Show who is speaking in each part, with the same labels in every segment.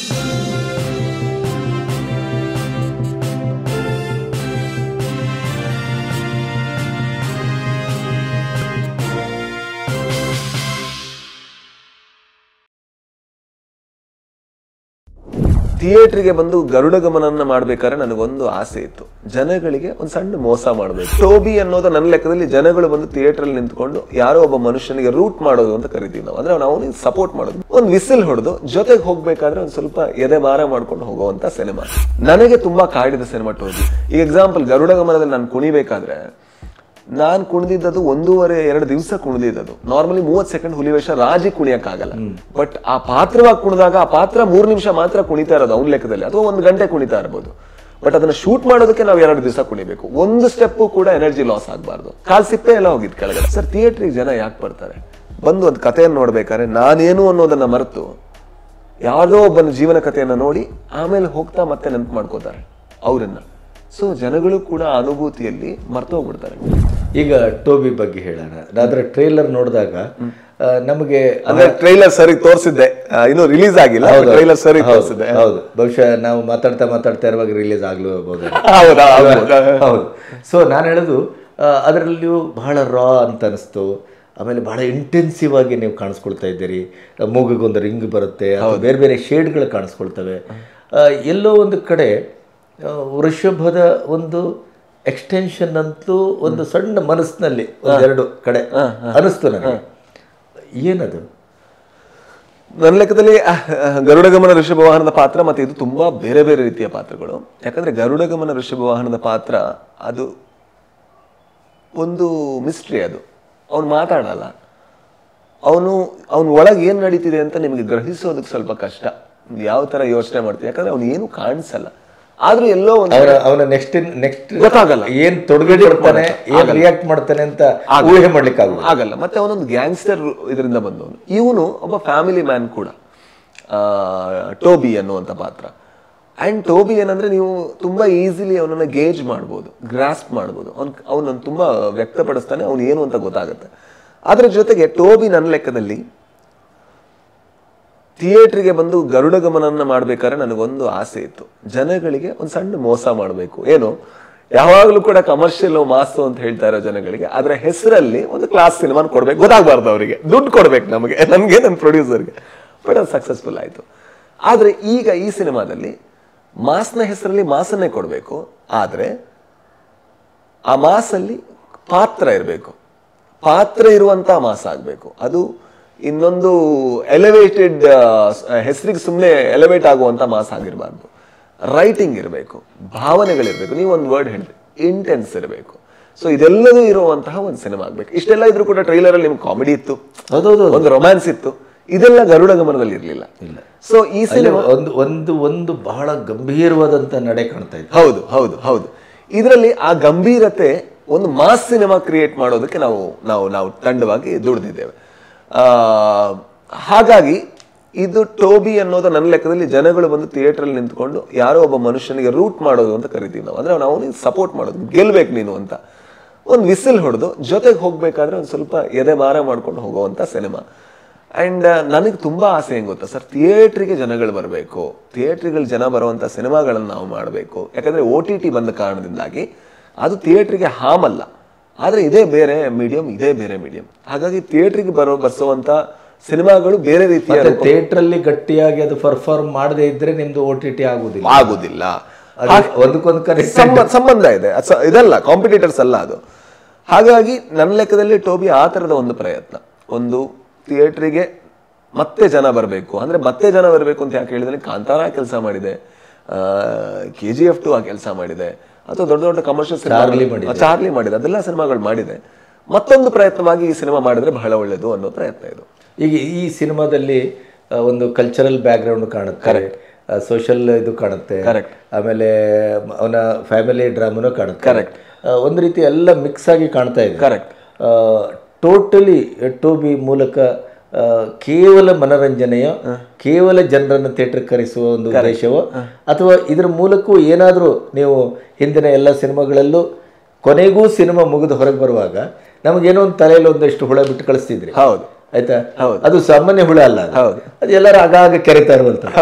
Speaker 1: ಥಿಯೇಟರ್ಗೆ ಬಂದು ಗರುಡ ಗಮನನ್ನ ಮಾಡ್ಬೇಕಾದ್ರೆ ನನಗೊಂದು ಆಸೆ ಇತ್ತು ಜನಗಳಿಗೆ ಒಂದು ಸಣ್ಣ ಮೋಸ ಮಾಡಬೇಕು ಟೋಬಿ ಅನ್ನೋದು ನನ್ನ ಲೆಕ್ಕದಲ್ಲಿ ಜನಗಳು ಬಂದು ಥಿಯೇಟರ್ ಅಲ್ಲಿ ನಿಂತ್ಕೊಂಡು ಯಾರೋ ಒಬ್ಬ ಮನುಷ್ಯನಿಗೆ ರೂಟ್ ಮಾಡೋದು ಅಂತ ಕರಿತೀವಿ ನಾವು ಅಂದ್ರೆ ನಾವು ಅವನಿಗೆ ಸಪೋರ್ಟ್ ಮಾಡೋದು ಒಂದು ವಿಸಿಲ್ ಹೊಡೆದು ಜೊತೆಗೆ ಹೋಗ್ಬೇಕಾದ್ರೆ ಒಂದು ಸ್ವಲ್ಪ ಎದೆ ಮಾರ ಮಾಡ್ಕೊಂಡು ಹೋಗುವಂತ ಸಿನಿಮಾ ನನಗೆ ತುಂಬಾ ಕಾಡಿದ ಸಿನಿಮಾ ಟೋಬಿ ಈಗ ಎಕ್ಸಾಂಪಲ್ ಗರುಡ ಗಮನದಲ್ಲಿ ನಾನು ಕುಣಿಬೇಕಾದ್ರೆ ನಾನ್ ಕುಣಿದಿದ್ದದು ಒಂದೂವರೆ ಎರಡು ದಿವಸ ಕುಣಿದಿದ್ದದು ನಾರ್ಮಲಿ ಮೂವತ್ ಸೆಕೆಂಡ್ ಹುಲಿವೇಷ ರಾಜಿ ಕುಣಿಯಕ್ಕಾಗಲ್ಲ ಬಟ್ ಆ ಪಾತ್ರವಾಗಿ ಕುಣಿದಾಗ ಆ ಪಾತ್ರ ಮೂರ್ ನಿಮಿಷ ಮಾತ್ರ ಕುಣಿತಾ ಇರೋದು ಅವ್ನ ಲೆಕ್ಕದಲ್ಲಿ ಅಥವಾ ಒಂದು ಗಂಟೆ ಕುಣಿತಾ ಇರ್ಬೋದು ಬಟ್ ಅದನ್ನ ಶೂಟ್ ಮಾಡೋದಕ್ಕೆ ನಾವು ಎರಡು ದಿವಸ ಕುಣಿಬೇಕು ಒಂದು ಸ್ಟೆಪ್ ಕೂಡ ಎನರ್ಜಿ ಲಾಸ್ ಆಗಬಾರ್ದು ಕಾಲ್ ಸಿಪ್ಪೆ ಎಲ್ಲ ಹೋಗಿದ್ ಕೆಳಗಡೆ ಸರ್ ಥಿಯೇಟ್ರಿಗೆ ಜನ ಯಾಕೆ ಬರ್ತಾರೆ ಬಂದು ಒಂದು ಕಥೆಯನ್ನು ನೋಡ್ಬೇಕಾದ್ರೆ ನಾನೇನು ಅನ್ನೋದನ್ನ ಮರೆತು ಯಾವುದೋ ಒಬ್ಬನ ಜೀವನ ಕಥೆಯನ್ನ ನೋಡಿ ಆಮೇಲೆ ಹೋಗ್ತಾ ಮತ್ತೆ ನೆನಪು ಮಾಡ್ಕೋತಾರೆ ಅವರನ್ನ ಸೊ ಜನಗಳು ಕೂಡ ಆ ಅನುಭೂತಿಯಲ್ಲಿ ಮರ್ತೋಗ್ಬಿಡ್ತಾರೆ
Speaker 2: ಈಗ ಟೋಬಿ ಬಗ್ಗೆ ಹೇಳೋಣ ಅದರ ಟ್ರೇಲರ್ ನೋಡಿದಾಗ ಆ, ನಮಗೆ
Speaker 1: ಅಂದ್ರೆ ಟ್ರೈಲರ್ ಸರಿ ತೋರಿಸಿದ್ದೆ ಇನ್ನು ರಿಲೀಸ್ ಆಗಿಲ್ಲ ಟ್ರೈಲರ್ ಸರಿ
Speaker 2: ಹೌದು,
Speaker 1: ತೋರಿಸಿದ್ದೆ
Speaker 2: ಹೌದು ಬಹುಶಃ ನಾವು ಮಾತಾಡ್ತಾ ಮಾತಾಡ್ತಾ ಇರುವಾಗ ರಿಲೀಸ್ ಆಗ್ಲೂಬಹುದು
Speaker 1: ಹೌದಾ ಹೌದಾ?
Speaker 2: ಹೌದು ಸೊ ನಾನು ಹೇಳೋದು ಆ, ಅದರಲ್ಲಿಯೂ ಬಹಳ ರಾ ಅಂತ ಅನಿಸ್ತು ಆಮೇಲೆ ಬಹಳ ಇಂಟೆನ್ಸಿವ್ ಆಗಿ ನೀವು ಕಾಣಿಸ್ಕೊಳ್ತಾ ಇದ್ದೀರಿ ಮೂಗಿಗೊಂದು ರಿಂಗ್ ಬರುತ್ತೆ ಅಥವಾ ಬೇರೆ ಬೇರೆ ಶೇಡ್ಗಳು ಕಾಣಿಸ್ಕೊಳ್ತವೆ ಆ, ಎಲ್ಲೋ ಒಂದು ಕಡೆ ಆ, ವೃಷಭದ ಒಂದು ಎಕ್ಸ್ಟೆನ್ಷನ್ ಅಂತೂ ಒಂದು ಸಣ್ಣ ಮನಸ್ಸಿನಲ್ಲಿ ಒಂದೆರಡು ಕಡೆ ಅನಿಸ್ತು ನನಗೆ ಏನದು
Speaker 1: ನನ್ನ ಲೆಕ್ಕದಲ್ಲಿ ಅಹ್, ಅಹ್, ಗರುಡ ಗಮನ ಋಷಭ ವಾಹನದ ಪಾತ್ರ ಮತ್ತೆ ಇದು ತುಂಬಾ ಬೇರೆ ಬೇರೆ ರೀತಿಯ ಪಾತ್ರಗಳು ಯಾಕಂದ್ರೆ ಗರುಡ ಗಮನ ಋಷಭ ವಾಹನದ ಪಾತ್ರ ಅದು ಒಂದು ಮಿಸ್ಟ್ರಿ ಅದು ಅವನು ಮಾತಾಡಲ್ಲ ಅವನು ಅವನ ಒಳಗೆ ಏನ್ ನಡೀತಿದೆ ಅಂತ ನಿಮಗೆ ಗ್ರಹಿಸೋದಕ್ಕೆ ಸ್ವಲ್ಪ ಕಷ್ಟ ಯಾವ ತರ ಯೋಚನೆ ಮಾಡ್ತೀವಿ ಯಾಕಂದ್ರೆ ಅವನು ಏನು ಕಾಣಿಸಲ್ಲ ಆದ್ರೂ ಎಲ್ಲೋ ಒಂದು
Speaker 2: ಅವರ ಅವನ ನೆಕ್ಸ್ಟ್ ನೆಕ್ಸ್ಟ್
Speaker 1: ಗೊತ್ತಾಗಲ್ಲ.
Speaker 2: ಏನ್ ತೊಡಗೆ ಕೊಡ್ತಾನೆ ಏನ್ ರಿಯಾಕ್ಟ್ ಮಾಡ್ತಾನೆ ಅಂತ ಊಹೆ ಮಾಡ್ಲಿಕ್ಕೆ ಆಗುದು
Speaker 1: ಆಗಲ್ಲ ಮತ್ತೆ ಅವನೊಂದು ಗ್ಯಾಂಗ್ಸ್ಟರ್ ಇದರಿಂದ ಬಂದವನು ಇವನು ಒಬ್ಬ ಫ್ಯಾಮಿಲಿ ಮ್ಯಾನ್ ಕೂಡ ಆ, ಟೋಬಿ ಅನ್ನುವಂಥ ಪಾತ್ರ ಅಂಡ್ ಟೋಬಿ ಏನಂದ್ರೆ ನೀವು ತುಂಬಾ ಈಸಿಲಿ ಅವನನ್ನ ಗೇಜ್ ಮಾಡ್ಬೋದು ಗ್ರಾಸ್ಪ್ ಮಾಡ್ಬೋದು ಅವ್ನ್ ಅವನನ್ನು ತುಂಬಾ ವ್ಯಕ್ತಪಡಿಸ್ತಾನೆ ಅವನು ಏನು ಅಂತ ಗೊತ್ತಾಗುತ್ತೆ ಅದ್ರ ಜೊತೆಗೆ ಟೋಬಿ ನನ್ನ ಲೆಕ್ಕದಲ್ಲಿ ಥಿಯೇಟ್ರಿಗೆ ಬಂದು ಗರುಡ ಗಮನನ್ನ ಮಾಡ್ಬೇಕಾದ್ರೆ ನನಗೊಂದು ಆಸೆ ಇತ್ತು ಜನಗಳಿಗೆ ಒಂದು ಸಣ್ಣ ಮೋಸ ಮಾಡಬೇಕು ಏನು ಯಾವಾಗಲೂ ಕೂಡ ಕಮರ್ಷಿಯಲ್ ಮಾಸು ಅಂತ ಹೇಳ್ತಾ ಇರೋ ಜನಗಳಿಗೆ ಅದರ ಹೆಸರಲ್ಲಿ ಒಂದು ಕ್ಲಾಸ್ ಸಿನಿಮಾನ ಕೊಡ್ಬೇಕು ಗೊತ್ತಾಗಬಾರ್ದು ಅವರಿಗೆ ದುಡ್ಡು ಕೊಡ್ಬೇಕು ನಮಗೆ ನಮಗೆ ನನ್ನ ಪ್ರೊಡ್ಯೂಸರ್ಗೆ ಬಟ್ ಅದು ಸಕ್ಸಸ್ಫುಲ್ ಆಯಿತು ಆದರೆ ಈಗ ಈ ಸಿನಿಮಾದಲ್ಲಿ ಮಾಸ್ನ ಹೆಸರಲ್ಲಿ ಮಾಸನ್ನೇ ಕೊಡಬೇಕು ಆದರೆ ಆ ಮಾಸಲ್ಲಿ ಪಾತ್ರ ಇರಬೇಕು ಪಾತ್ರ ಇರುವಂತ ಮಾಸ ಆಗಬೇಕು ಅದು ಇನ್ನೊಂದು ಎಲಿವೇಟೆಡ್ ಹೆಸರಿಗೆ ಸುಮ್ಮನೆ ಎಲಿವೇಟ್ ಆಗುವಂತ ಮಾಸ ಆಗಿರಬಾರ್ದು ರೈಟಿಂಗ್ ಇರಬೇಕು ಭಾವನೆಗಳಿರ್ಬೇಕು ನೀವು ಒಂದು ವರ್ಡ್ ಹೇಳಿದ್ರಿ ಇಂಟೆನ್ಸ್ ಇರಬೇಕು ಸೊ ಇದೆಲ್ಲದೂ ಇರುವಂತಹ ಒಂದು ಸಿನಿಮಾ ಆಗ್ಬೇಕು ಇಷ್ಟೆಲ್ಲ ಇದ್ರೂ ಕೂಡ ಟ್ರೈಲರ್ ಅಲ್ಲಿ ನಿಮ್ಗೆ ಕಾಮಿಡಿ ಇತ್ತು
Speaker 2: ಹೌದೌದು
Speaker 1: ಒಂದು ರೊಮ್ಯಾನ್ಸ್ ಇತ್ತು ಇದೆಲ್ಲ ಗರುಡ ಗಮನದಲ್ಲಿ ಇರಲಿಲ್ಲ ಸೊ ಈ ಸಿನಿಮಾ
Speaker 2: ಒಂದು ಒಂದು ಒಂದು ಬಹಳ ಗಂಭೀರವಾದಂತ ನಡೆ ಕಾಣ್ತಾ ಇತ್ತು
Speaker 1: ಹೌದು ಹೌದು ಹೌದು ಇದರಲ್ಲಿ ಆ ಗಂಭೀರತೆ ಒಂದು ಮಾಸ್ ಸಿನಿಮಾ ಕ್ರಿಯೇಟ್ ಮಾಡೋದಕ್ಕೆ ನಾವು ನಾವು ನಾವು ತಂಡವಾಗಿ ದುಡಿದಿದ್ದೇವೆ ಆ, ಹಾಗಾಗಿ ಇದು ಟೋಬಿ ಅನ್ನೋದು ನನ್ನ ಲೆಕ್ಕದಲ್ಲಿ ಜನಗಳು ಬಂದು ಥಿಯೇಟರ್ ಅಲ್ಲಿ ನಿಂತ್ಕೊಂಡು ಯಾರೋ ಒಬ್ಬ ಮನುಷ್ಯನಿಗೆ ರೂಟ್ ಮಾಡೋದು ಅಂತ ಕರಿತೀವಿ ನಾವು ಅಂದ್ರೆ ನಾವು ಅವನಿಗೆ ಸಪೋರ್ಟ್ ಮಾಡೋದು ಗೆಲ್ಬೇಕು ನೀನು ಅಂತ ಒಂದು ವಿಸಿಲ್ ಹೊಡೆದು ಜೊತೆಗೆ ಹೋಗ್ಬೇಕಾದ್ರೆ ಒಂದು ಸ್ವಲ್ಪ ಎದೆ ಮಾರ ಮಾಡ್ಕೊಂಡು ಹೋಗುವಂತ ಸಿನಿಮಾ ಅಂಡ್ ನನಗೆ ತುಂಬಾ ಆಸೆ ಹೆಂಗ್ ಗೊತ್ತಾ ಸರ್ ಥಿಯೇಟ್ರಿಗೆ ಜನಗಳು ಬರಬೇಕು ಥಿಯೇಟ್ರಿಗೆ ಜನ ಬರುವಂತ ಸಿನಿಮಾಗಳನ್ನು ನಾವು ಮಾಡಬೇಕು ಯಾಕಂದ್ರೆ ಓ ಟಿ ಟಿ ಬಂದ ಕಾರಣದಿಂದಾಗಿ ಅದು ಥಿಯೇಟ್ರಿಗೆ ಹಾಮ್ ಅಲ್ಲ ಆದ್ರೆ ಇದೇ ಬೇರೆ ಮೀಡಿಯಂ ಇದೇ ಬೇರೆ ಮೀಡಿಯಂ ಹಾಗಾಗಿ ಥಿಯೇಟ್ರಿಗೆ ಬರೋ ಬರ್ಸುವಂತ ಸಿನಿಮಾಗಳು ಬೇರೆ ರೀತಿಯ
Speaker 2: ಮತ್ತೆ ಥಿಯೇಟರ್ ಅಲ್ಲಿ ಗಟ್ಟಿಯಾಗಿ ಅದು ಪರ್ಫಾರ್ಮ್ ಮಾಡದೇ ಇದ್ರೆ ನಿಮ್ದು ಓ ಟಿ ಟಿ ಆಗುದಿಲ್ಲ
Speaker 1: ಆಗುದಿಲ್ಲ
Speaker 2: ಅದು ಒಂದಕ್ಕೊಂದು ಕರೆ
Speaker 1: ಸಂಬ- ಸಂಬಂಧ ಇದೆ ಅದ್ ಸ- ಇದಲ್ಲ ಕಾಂಪಿಟೇಟರ್ಸ್ ಅಲ್ಲ ಅದು ಹಾಗಾಗಿ ನನ್ನ ಲೆಕ್ಕದಲ್ಲಿ ಟೋಬಿ ಆ ತರದ ಒಂದು ಪ್ರಯತ್ನ ಒಂದು ಥಿಯೇಟ್ರಿಗೆ ಮತ್ತೆ ಜನ ಬರಬೇಕು ಅಂದ್ರೆ ಮತ್ತೆ ಜನ ಬರಬೇಕು ಅಂತ ಯಾಕೆ ಹೇಳಿದ್ರೆ ಕಾಂತಾರ ಕೆಲಸ ಮಾಡಿದೆ ಕೆ ಜಿ ಎಫ್ ಟು ಆ ಕೆಲಸ ಮಾಡಿದೆ ಅಥವಾ ದೊಡ್ಡ ದೊಡ್ಡ ಕಮರ್ಷಿಯಲ್
Speaker 2: ಚಾರ್ಲಿ ಮಾಡಿದೆ.
Speaker 1: ಚಾರ್ಲಿ ಮಾಡಿದೆ ಅದೆಲ್ಲ ಸಿನಿಮಾಗಳು ಮಾಡಿದೆ ಮತ್ತೊಂದು ಪ್ರಯತ್ನವಾಗಿ ಈ ಸಿನಿಮಾ ಮಾಡಿದ್ರೆ ಬಹಳ ಒಳ್ಳೇದು ಅನ್ನೋ ಪ್ರಯತ್ನ ಇದು
Speaker 2: ಈಗ ಈ ಸಿನಿಮಾದಲ್ಲಿ ಆ, ಒಂದು ಕಲ್ಚರಲ್ ಬ್ಯಾಕ್ಗ್ರೌಂಡ್ ಕಾಣುತ್ತೆ ಸೋಷಲ್ ಇದು ಕಾಣುತ್ತೆ
Speaker 1: Correct.
Speaker 2: ಆಮೇಲೆ ಅವನ ಫ್ಯಾಮಿಲಿ ಡ್ರಾಮನು ಕಾಣುತ್ತೆ
Speaker 1: Correct.
Speaker 2: ಆ, ಒಂದು ರೀತಿ ಎಲ್ಲ ಮಿಕ್ಸ್ ಆಗಿ ಕಾಣ್ತಾ ಇದೆ
Speaker 1: ಕರೆಕ್ಟ್
Speaker 2: ಟೋಟಲಿ ಟೋಬಿ ಮೂಲಕ ಆ, ಕೇವಲ ಮನರಂಜನೆಯ ಕೇವಲ ಜನರನ್ನು ಥಿಯೇಟರ್ ಕರೆಸುವ ಒಂದು ಉದ್ದೇಶವೋ ಅಥವಾ ಇದರ ಮೂಲಕವೂ ಏನಾದರೂ ನೀವು ಹಿಂದಿನ ಎಲ್ಲ ಸಿನಿಮಾಗಳಲ್ಲೂ ಕೊನೆಗೂ ಸಿನಿಮಾ ಮುಗಿದು ಹೊರಗೆ ಬರುವಾಗ ನಮಗೇನೋ ಒಂದು ತಲೆಯಲ್ಲಿ ಒಂದಷ್ಟು ಹುಳ ಬಿಟ್ಟು ಕಳಿಸ್ತಿದ್ರಿ
Speaker 1: ಹೌದು
Speaker 2: ಆಯ್ತಾ
Speaker 1: ಹೌದು.
Speaker 2: ಅದು ಸಾಮಾನ್ಯ ಹುಳ ಅಲ್ಲ ಅದು.
Speaker 1: ಹೌದು.
Speaker 2: ಅದು ಎಲ್ಲರೂ ಆಗಾಗ ಕೆರೆತಾ ಇರುವಂತ
Speaker 1: ಹೌದು.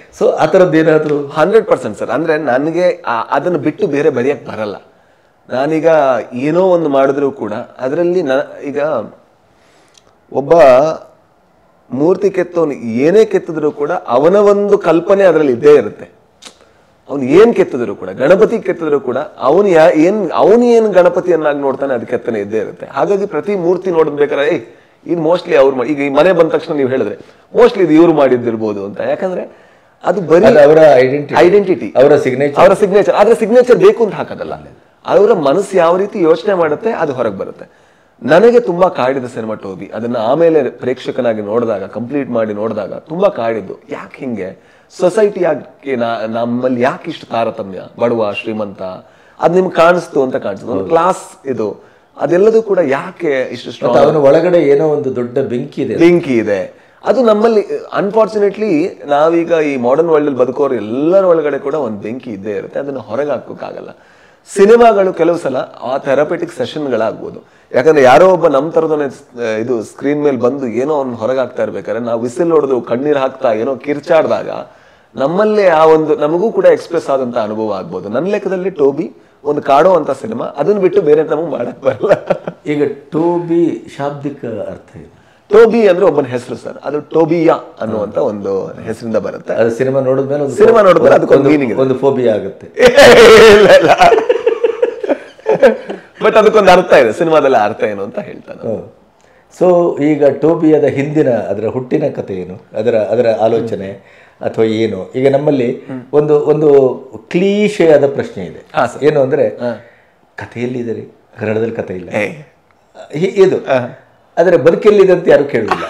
Speaker 2: ಸೊ ಆ ಥರದ್ದು ಏನಾದರೂ
Speaker 1: ಹಂಡ್ರೆಡ್ ಪರ್ಸೆಂಟ್ ಸರ್ ಅಂದ್ರೆ ನನಗೆ ಆ- ಅದನ್ನು ಬಿಟ್ಟು ಬೇರೆ ಬರೆಯಕ್ ಬರಲ್ಲ ನಾನೀಗ ಏನೋ ಒಂದು ಮಾಡಿದ್ರು ಕೂಡ ಅದರಲ್ಲಿ ನ ಈಗ ಒಬ್ಬ ಮೂರ್ತಿ ಕೆತ್ತವನು ಏನೇ ಕೆತ್ತಿದ್ರು ಕೂಡ ಅವನ ಒಂದು ಕಲ್ಪನೆ ಅದರಲ್ಲಿ ಇದ್ದೇ ಇರುತ್ತೆ ಅವನು ಏನ್ ಕೆತ್ತಿದ್ರು ಕೂಡ ಗಣಪತಿ ಕೆತ್ತಿದ್ರು ಕೂಡ ಅವನು ಯಾ ಏನ್ ಅವನು ಏನ್ ಗಣಪತಿಯನ್ನಾಗಿ ನೋಡ್ತಾನೆ ಅದು ಕೆತ್ತನೆ ಇದ್ದೇ ಇರುತ್ತೆ ಹಾಗಾಗಿ ಪ್ರತಿ ಮೂರ್ತಿ ನೋಡ್ಬೇಕಾದ್ರೆ ಏಯ್ ಇದು ಮೋಸ್ಟ್ಲಿ ಅವ್ರು ಮಾ- ಈಗ ಈ ಮನೆ ಬಂದ ತಕ್ಷಣ ನೀವು ಹೇಳಿದ್ರೆ ಮೋಸ್ಟ್ಲಿ ಇದು ಇವ್ರು ಮಾಡಿದ್ದಿರ್ಬೋದು ಅಂತ ಯಾಕಂದ್ರೆ ಅದು ಬರೀ
Speaker 2: ಅದು ಅವರ ಐಡೆಂಟಿಟಿ
Speaker 1: ಐಡೆಂಟಿಟಿ
Speaker 2: ಅವರ ಸಿಗ್ನೇಚರ್
Speaker 1: ಅವರ ಸಿಗ್ನೇಚರ್ ಆದ್ರೆ ಸಿಗ್ನೇಚರ್ ಬೇಕು ಅಂತ ಹಾಕೋದಲ್ಲ ಅವರ ಮನಸ್ಸು ಯಾವ ರೀತಿ ಯೋಚನೆ ಮಾಡುತ್ತೆ ಅದು ಹೊರಗೆ ಬರುತ್ತೆ ನನಗೆ ತುಂಬಾ ಕಾಡಿದ ಸಿನಿಮಾ ಟೋಬಿ ಅದನ್ನ ಆಮೇಲೆ ಪ್ರೇಕ್ಷಕನಾಗಿ ನೋಡಿದಾಗ ಕಂಪ್ಲೀಟ್ ಮಾಡಿ ನೋಡಿದಾಗ ತುಂಬಾ ಕಾಡಿದ್ದು ಯಾಕೆ ಹಿಂಗೆ ಸೊಸೈಟಿ ಯಾಕೆ ನಾ- ನಮ್ಮಲ್ಲಿ ಯಾಕೆ ಇಷ್ಟು ತಾರತಮ್ಯ ಬಡವ ಶ್ರೀಮಂತ ಅದ್ ನಿಮ್ಗೆ ಕಾಣಿಸ್ತು ಅಂತ ಕಾಣಿಸ್ತು ಒಂದು ಕ್ಲಾಸ್ ಇದು ಅದೆಲ್ಲದೂ ಕೂಡ ಯಾಕೆ ಇಷ್ಟು ಸ್ಟ್ರಾಂಗ್
Speaker 2: ಅವನ ಒಳಗಡೆ ಏನೋ ಒಂದು ದೊಡ್ಡ ಬೆಂಕಿ ಇದೆ
Speaker 1: ಬೆಂಕಿ ಇದೆ ಅದು ನಮ್ಮಲ್ಲಿ ಅನ್ಫಾರ್ಚುನೇಟ್ಲಿ ನಾವೀಗ ಈ ಮಾಡರ್ನ್ ವರ್ಲ್ಡ್ ಅಲ್ಲಿ ಬದುಕೋರು ಎಲ್ಲರ ಒಳಗಡೆ ಕೂಡ ಒಂದು ಬೆಂಕಿ ಇದ್ದೇ ಇರುತ್ತೆ ಅದನ್ನ ಹೊರಗೆ ಹಾಕೋಕ್ಕಾಗಲ್ಲ ಸಿನಿಮಾಗಳು ಕೆಲವು ಸಲ ಆ ಥೆರಪೆಟಿಕ್ ಸೆಷನ್ಗಳಾಗ್ಬೋದು ಯಾಕಂದ್ರೆ ಯಾರೋ ಒಬ್ಬ ನಮ್ಮ ಥರದವನೇ ಇದು ಸ್ಕ್ರೀನ್ ಮೇಲೆ ಬಂದು ಏನೋ ಅವ್ನು ಹೊರಗೆ ಹಾಕ್ತಾ ಇರ್ಬೇಕಾದ್ರೆ ನಾವು ವಿಸಿಲ್ ಹೊಡೆದು ಕಣ್ಣೀರ್ ಹಾಕ್ತಾ ಏನೋ ಕಿರ್ಚಾಡ್ದಾಗ ನಮ್ಮಲ್ಲೇ ಆ ಒಂದು ನಮಗೂ ಕೂಡ ಎಕ್ಸ್ಪ್ರೆಸ್ ಆದಂತ ಅನುಭವ ಆಗ್ಬೋದು ನನ್ನ ಲೆಕ್ಕದಲ್ಲಿ ಟೋಬಿ ಒಂದು ಕಾಡೋ ಅಂತ ಸಿನಿಮಾ ಅದನ್ನ ಬಿಟ್ಟು ಬೇರೆ ನಮಗೆ ಮಾಡಕ್ ಬರಲ್ಲ
Speaker 2: ಈಗ ಟೋಬಿ ಶಾಬ್ದಿಕ ಅರ್ಥ ಇದೆ
Speaker 1: ಟೋಬಿ ಅಂದ್ರೆ ಒಬ್ಬನ ಹೆಸರು ಸರ್ ಅದು ಟೋಬಿಯಾ ಅನ್ನುವಂತ ಒಂದು ಹೆಸರಿಂದ ಬರುತ್ತೆ
Speaker 2: ಅದು ಸಿನಿಮಾ ನೋಡಿದ್ಮೇಲೆ ಒಂದು
Speaker 1: ಸಿನಿಮಾ ನೋಡಿದ್ಮೇಲೆ ಅದಕ್ಕೊಂದು
Speaker 2: ಒಂದು-
Speaker 1: meaning ಇದೆ.
Speaker 2: ಒಂದು ಫೋಬಿಯಾ ಆಗುತ್ತೆ
Speaker 1: ಇಲ್ಲ ಇಲ್ಲ ಬಟ್ ಅದಕ್ಕೊಂದು ಅರ್ಥ ಇದೆ ಸಿನಿಮಾದಲ್ಲಿ ಅರ್ಥ ಏನು ಅಂತ ಹೇಳ್ತಾನೆ
Speaker 2: ಸೊ ಈಗ ಟೋಬಿಯಾದ ಹಿಂದಿನ ಅದರ ಹುಟ್ಟಿನ ಕಥೆ ಏನು ಅದರ ಅದರ ಆಲೋಚನೆ ಅಥವಾ ಏನು ಈಗ ನಮ್ಮಲ್ಲಿ ಒಂದು ಒಂದು ಕ್ಲೀಶೆಯಾದ ಪ್ರಶ್ನೆ ಇದೆ
Speaker 1: ಹಾ,
Speaker 2: ಏನು ಅಂದ್ರೆ ಕಥೆಯಲ್ಲಿದೆ ರೀ ಕನ್ನಡದಲ್ಲಿ ಕಥೆ ಇಲ್ಲ
Speaker 1: ಏ.
Speaker 2: ಹಿ- ಇದು ಆದರೆ ಬದುಕೆಲ್ಲಿದೆ ಅಂತ ಯಾರು ಕೇಳುವುದಿಲ್ಲ